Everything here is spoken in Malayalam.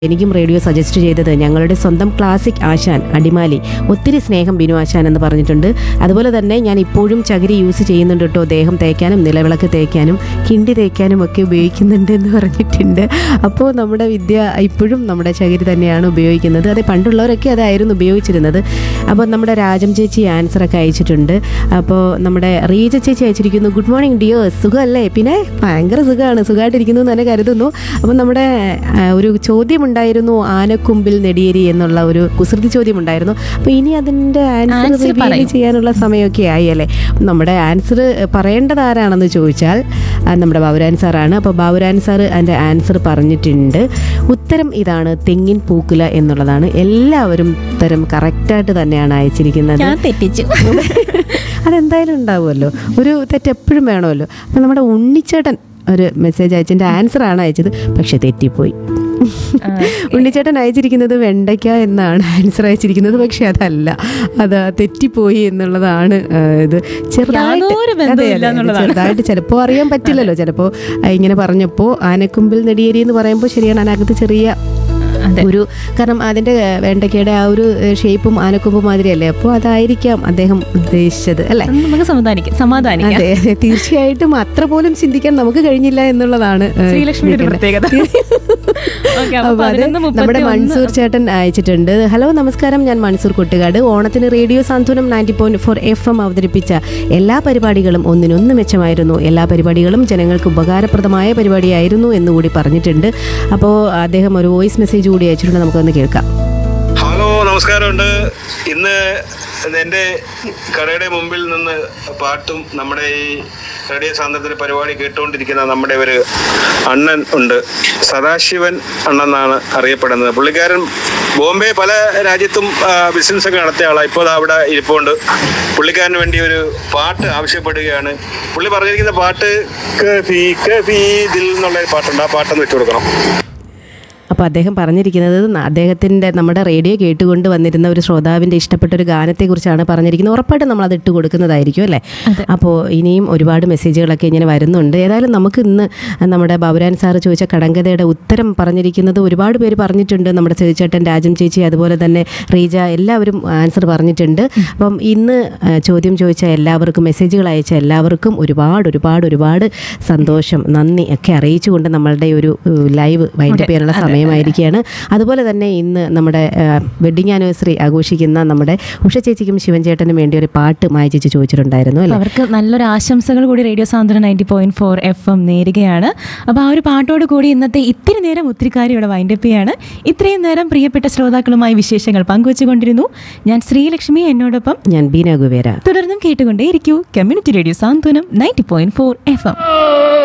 എനിക്കും റേഡിയോ സജസ്റ്റ് ചെയ്തത് ഞങ്ങളുടെ സ്വന്തം ക്ലാസിക് ആശാൻ അടിമാലി ഒത്തിരി സ്നേഹം ബിനു ആശാൻ എന്ന് പറഞ്ഞിട്ടുണ്ട് അതുപോലെ തന്നെ ഞാൻ ഇപ്പോഴും ചകിരി യൂസ് ചെയ്യുന്നുണ്ട് കേട്ടോ ദേഹം തേക്കാനും നിലവിളക്ക് തേക്കാനും കിണ്ടി തേക്കാനും ഒക്കെ ഉപയോഗിക്കുന്നുണ്ട് എന്ന് പറഞ്ഞിട്ടുണ്ട് അപ്പോൾ നമ്മുടെ വിദ്യ ഇപ്പോഴും നമ്മുടെ ചകിരി തന്നെയാണ് ഉപയോഗിക്കുന്നത് അതെ പണ്ടുള്ളവരൊക്കെ അതായിരുന്നു ഉപയോഗിച്ചിരുന്നത് അപ്പോൾ നമ്മുടെ രാജം ചേച്ചി ആൻസറൊക്കെ അയച്ചിട്ടുണ്ട് അപ്പോൾ നമ്മുടെ റീജ ചേച്ചി അയച്ചിരിക്കുന്നു ഗുഡ് മോർണിംഗ് ഡിയേഴ്സ് സുഖമല്ലേ പിന്നെ ഭയങ്കര സുഖമാണ് സുഖമായിട്ടിരിക്കുന്നു എന്ന് തന്നെ കരുതുന്നു അപ്പം നമ്മുടെ ആ, ഒരു ചോദ്യമുണ്ടായിരുന്നു ആനക്കൊമ്പിൽ നെടിയേരി എന്നുള്ള ഒരു കുസൃതി ചോദ്യം ഉണ്ടായിരുന്നു അപ്പോൾ ഇനി അതിൻ്റെ ആൻസർ Answer റിവീൽ പറയൂ. ചെയ്യാനുള്ള സമയമൊക്കെ ആയി അല്ലേ നമ്മുടെ ആൻസർ പറയേണ്ടത് ആരാണെന്ന് ചോദിച്ചാൽ ആ, നമ്മുടെ ബാബുരാൻ സാറാണ് അപ്പോൾ ബാബുരാൻ സാർ അതിൻ്റെ ആൻസർ പറഞ്ഞിട്ടുണ്ട് ഉത്തരം ഇതാണ് തെങ്ങിൻ പൂക്കുല എന്നുള്ളതാണ് എല്ലാവരും ഉത്തരം കറക്റ്റായിട്ട് തന്നെയാണ് അയച്ചിരിക്കുന്നത് ഞാൻ തെറ്റിച്ചു അതെന്തായാലും ഉണ്ടാവുമല്ലോ ഒരു തെറ്റ് എപ്പോഴും വേണമല്ലോ അപ്പം നമ്മുടെ ഉണ്ണിച്ചേട്ടൻ ഒരു മെസ്സേജ് അയച്ചതിൻ്റെ ആൻസർ ആണ് അയച്ചത് പക്ഷെ തെറ്റിപ്പോയി ഉണ്ണിച്ചേട്ടൻ അയച്ചിരിക്കുന്നത് വെണ്ടയ്ക്ക എന്നാണ് ആൻസർ അയച്ചിരിക്കുന്നത് പക്ഷെ അതല്ല അത് തെറ്റിപ്പോയി എന്നുള്ളതാണ് ആ, ഇത് ചെറുതായിട്ട് യാതൊരു ബന്ധവും അതെ, ഇല്ല അതെ, എന്നുള്ളതാണ്. ചെറുതായിട്ട് ചിലപ്പോൾ അറിയാൻ പറ്റില്ലല്ലോ ചിലപ്പോൾ ഇങ്ങനെ പറഞ്ഞപ്പോൾ ആനക്കൊമ്പിൽ നെടിയേരി എന്ന് പറയുമ്പോൾ ശരിയാണ് അതിനകത്ത് ചെറിയ അതെ. ഒരു കാരണം അതിന്റെ ഏഹ്, വെണ്ടയ്ക്കയുടെ ആ ഒരു ഷേപ്പും ആനക്കൊമ്പ് മാതിരിയല്ലേ അപ്പോൾ അതായിരിക്കാം അദ്ദേഹം ഉദ്ദേശിച്ചത് അല്ലേ നമുക്ക് സമാധാനിക്കാം സമാധാനിക്കാം അതെ അതെ, തീർച്ചയായിട്ടും അത്ര പോലും ചിന്തിക്കാൻ നമുക്ക് കഴിഞ്ഞില്ല എന്നുള്ളതാണ് ഏഹ്, ശ്രീലക്ഷ്മിയുടെ ഒരു ഇരിക്കുന്നത്. പ്രത്യേകത ഓക്കെ അപ്പൊ അപ്പൊ അത് പതിനൊന്ന് നമ്മുടെ മുപ്പത്തി മൻസൂർ ചേട്ടൻ അയച്ചിട്ടുണ്ട് ഹലോ നമസ്കാരം ഞാൻ മൻസൂർ കൊട്ടുകാട് ഓണത്തിന് radio Santhwanam ninety point four F M അവതരിപ്പിച്ച എല്ലാ പരിപാടികളും ഒന്നിനൊന്ന് മെച്ചമായിരുന്നു എല്ലാ പരിപാടികളും ജനങ്ങൾക്ക് ഉപകാരപ്രദമായ പരിപാടിയായിരുന്നു എന്നുകൂടി പറഞ്ഞിട്ടുണ്ട് അപ്പോൾ അദ്ദേഹം ഒരു വോയിസ് മെസ്സേജ് കൂടി അയച്ചിട്ടുണ്ട് നമുക്കൊന്ന് കേൾക്കാം ഹലോ നമസ്കാരമുണ്ട് ഇന്ന് എൻ്റെ കടയുടെ മുമ്പിൽ നിന്ന് പാട്ടും നമ്മുടെ ഈ റേഡിയോ സാന്ദ്രത്തിൻ്റെ പരിപാടി കേട്ടുകൊണ്ടിരിക്കുന്ന നമ്മുടെ ഒരു അണ്ണൻ ഉണ്ട് സദാശിവൻ അണ്ണെന്നാണ് അറിയപ്പെടുന്നത് പുള്ളിക്കാരൻ ബോംബെ പല രാജ്യത്തും ബിസിനസ് ഒക്കെ നടത്തിയ ആളാണ് ഇപ്പോൾ ദാ അവിടെ ഇരിപ്പുണ്ട് പുള്ളിക്കാരന് വേണ്ടി ഒരു പാട്ട് ആവശ്യപ്പെടുകയാണ് പുള്ളി പറഞ്ഞിരിക്കുന്ന പാട്ട് കഫി കഫി ദിൽ എന്നുള്ള ഒരു പാട്ടുണ്ട് ആ പാട്ടൊന്ന് വെച്ചു കൊടുക്കണം അപ്പോൾ അദ്ദേഹം പറഞ്ഞിരിക്കുന്നത് ന- അദ്ദേഹത്തിൻ്റെ നമ്മുടെ റേഡിയോ കേട്ടുകൊണ്ട് വന്നിരുന്ന ഒരു ശ്രോതാവിൻ്റെ ഇഷ്ടപ്പെട്ട ഒരു ഗാനത്തെക്കുറിച്ചാണ് പറഞ്ഞിരിക്കുന്നത് ഉറപ്പായിട്ടും നമ്മൾ അത് ഇട്ട് കൊടുക്കുന്നതായിരിക്കും അല്ലേ അപ്പോൾ ഇനിയും ഒരുപാട് മെസ്സേജുകളൊക്കെ ഇങ്ങനെ വരുന്നുണ്ട് ഏതായാലും നമുക്ക് ഇന്ന് നമ്മുടെ ബാബുരാൻ സാറ് ചോദിച്ച കടങ്കഥയുടെ ഉത്തരം പറഞ്ഞിരിക്കുന്നത് ഒരുപാട് പേര് പറഞ്ഞിട്ടുണ്ട് നമ്മുടെ ചേച്ചേട്ടൻ രാജൻ ചേച്ചി അതുപോലെ തന്നെ റീജ എല്ലാവരും ആൻസർ പറഞ്ഞിട്ടുണ്ട് അപ്പം ഇന്ന് ആ, ചോദ്യം ചോദിച്ച എല്ലാവർക്കും മെസ്സേജുകൾ അയച്ച എല്ലാവർക്കും ഒരുപാട് ഒരുപാട് ഒരുപാട് സന്തോഷം നന്ദി ഒക്കെ അറിയിച്ചുകൊണ്ട് നമ്മളുടെ ഒരു ഏഹ്, ലൈവ് വൈൻഡപ്പ് ചെയ്യാനുള്ള സമയമായിരിക്കുകയാണ് അതുപോലെ തന്നെ ഇന്ന് നമ്മുടെ വെഡിങ് ആനിവേഴ്സറി ആഘോഷിക്കുന്ന നമ്മുടെ ഉഷ ചേച്ചിക്കും ശിവൻ ചേട്ടനും വേണ്ടി ഒരു പാട്ട് മായ ചേച്ചി ചോദിച്ചിട്ടുണ്ടായിരുന്നു അല്ലേ അവർക്ക് നല്ലൊരു ആശംസകൾ കൂടി radio Santhwana ninety point four F M നേരുകയാണ് അപ്പോൾ ആ ഒരു പാട്ടോട് കൂടി ഇന്നത്തെ ഇത്തിരി നേരം ഒത്തിരി കാര്യം ഇവിടെ വൈൻഡപ്പ് ചെയ്യാണ് ഇത്രയും നേരം പ്രിയപ്പെട്ട ശ്രോതാക്കളുമായി വിശേഷങ്ങൾ പങ്കുവച്ചുകൊണ്ടിരുന്നു ഞാൻ ശ്രീലക്ഷ്മി എന്നോടൊപ്പം ഞാൻ ബീന ഗുവേര തുടർന്നും കേട്ടുകൊണ്ടേയിരിക്കൂ community radio Santhwanam ninety point four F M